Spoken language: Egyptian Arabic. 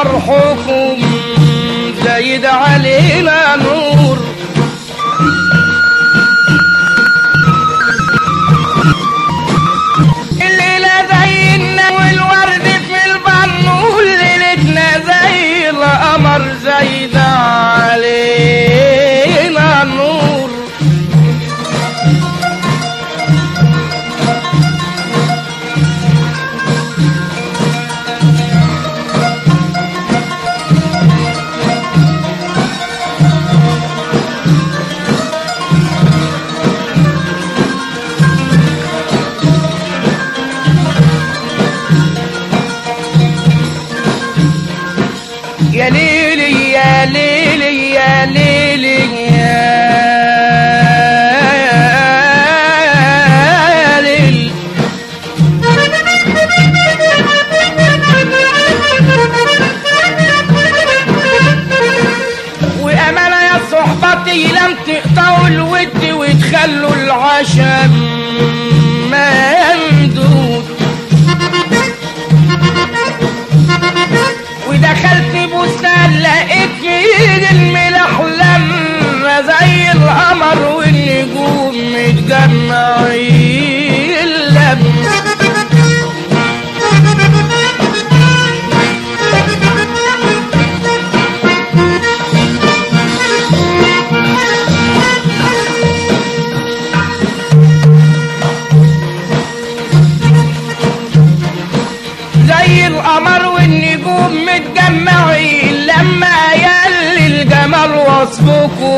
فرحكم زايد علينا نور الليلة زي النوى والورد في البنور ليلتنا زي القمر زايد علينا نور يا ليلي يا ليلي يا ليلي يا ليلي وأمانة يا صحبتي لم تقطعوا الود وتخلوا العشم ممدود ودخلت بستان لقيت في ايد الملح لما زي القمر والنجوم متجمعين لما زي القمر والنجوم متجمعين لما يلي الجمال وصفكم